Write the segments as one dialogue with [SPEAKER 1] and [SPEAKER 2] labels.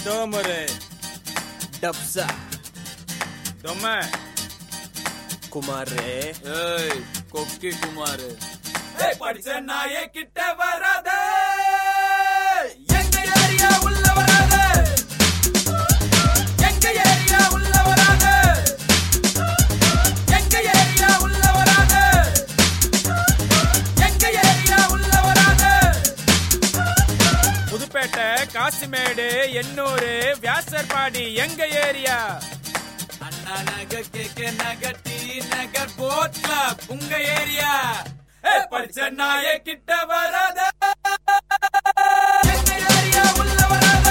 [SPEAKER 1] டோமரு
[SPEAKER 2] டப்சா
[SPEAKER 1] தொம்ம
[SPEAKER 2] குமாரே
[SPEAKER 3] ஏய் கொக்கி குமார்
[SPEAKER 1] படிச்ச நாயே கிட்ட வராத எங்க ஏரியா உள்ள வராத எங்க ஏரியா உள்ள வராத எங்க ஏரியா உள்ள வராத எங்க ஏரியா உள்ள வராத புதுப்பேட்டை காசிமேடு எண்ணூரு வியாசர்பாடி எங்க area Anna Nagar K K Nagar T Nagar boat club உங்க ஏரியா ஏ படிச்ச நாயே கிட்ட வராத எங்க ஏரியா உள்ள வராத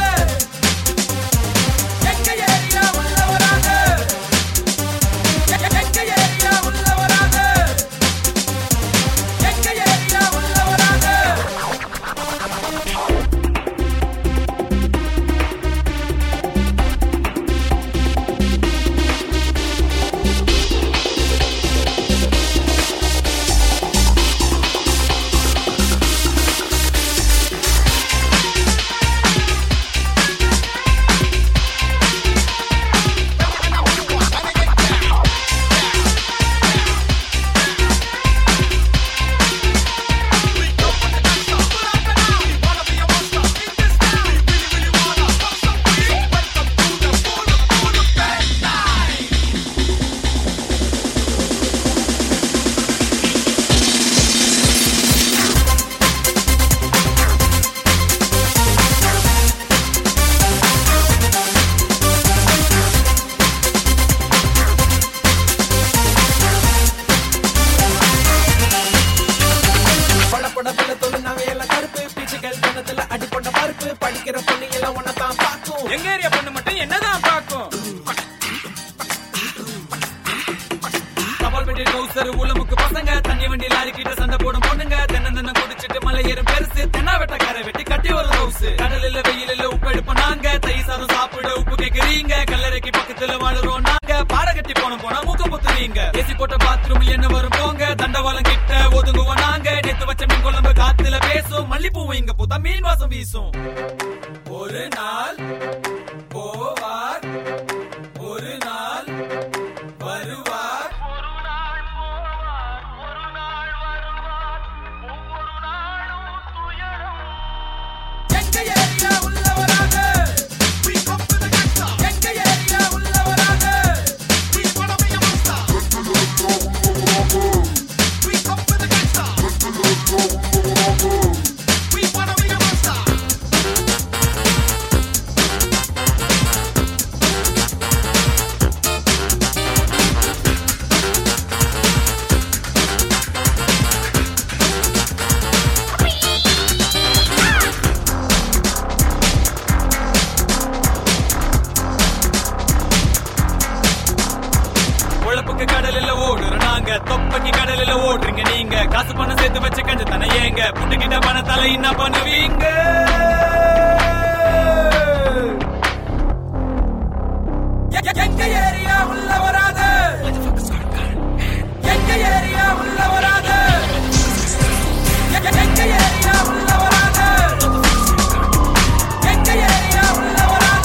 [SPEAKER 1] எங்க ஏரியா உள்ள வராத எங்க ஏரியா உள்ள வராத எங்க ஏரியா உள்ள வராத
[SPEAKER 2] படப்பட பல தொழில் எல்லாம் கருப்பு பீச்சுகள் கணத்துல அடிப்பட்ட பருப்பு படிக்கிற பொண்ணு எல்லாம் ஒன்னதான் பார்க்கும்
[SPEAKER 1] எங்க ஏரியா பொண்ணு மட்டும் என்னதான் பாக்கும் தபால் பெட்டி கௌசர் உலமுக்கு பசங்க தண்ணி வண்டி லாரி கிட்ட சண்டை போடும் பொண்ணுங்க தென்னந்தன்னம் குடிச்சிட்டு மலை ஏறும் பெருசு தென்னா வெட்ட கரை வெட்டி கட்டி ஒரு ஹவுஸ் கடலில் வெயிலில் உப்பு எடுப்போம் நாங்க தை சாதம் சாப்பிட உப்பு கேக்குறீங்க கல்லறைக்கு பக்கத்துல வாழுறோம் நாங்க பாட கட்டி போனோம் போனா மூக்க புத்துறீங்க ஏசி போட்ட பாத்ரூம் என்ன வரும் போங்க தண்டவாளம் கிட்ட ஒதுங்குவோம் நாங்க நேத்து வச்ச மீன் குழம்பு காத்துல பேசும் மல்லிப்பூவும் இங்க பூத்தா மீன் வாசம் வீசும் ஒரு நாள் போவார் ஒரு நாள் வருவார் எங்க ஏரியா உள்ள வராத எங்க ஏரியா உள்ள வராத உழப்புக்கு கடலில் ஓடுற நாங்க தொப்பைக்கு கடலில் ஓடுறீங்க நீங்க காசு பணம் சேர்த்து வச்சு கஞ்ச தானே ஏங்க புட்டுக்கிட்ட பணத்தால என்ன பண்ணுவீங்க எ- எங்க ஏரியா உள்ள வராத எங்க ஏரியா உள்ள வராத எ- எங்க ஏரியா உள்ள வராத எங்க ஏரியா உள்ள வராத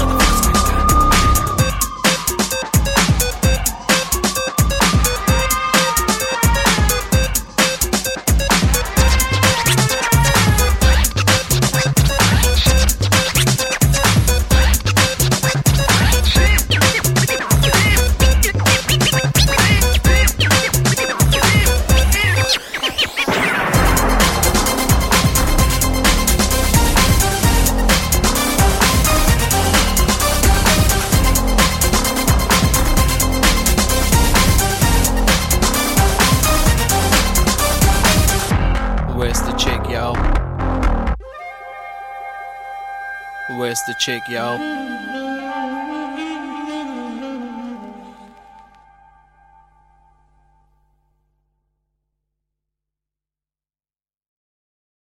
[SPEAKER 4] Where's the chick, yo? Where's the chick, yo?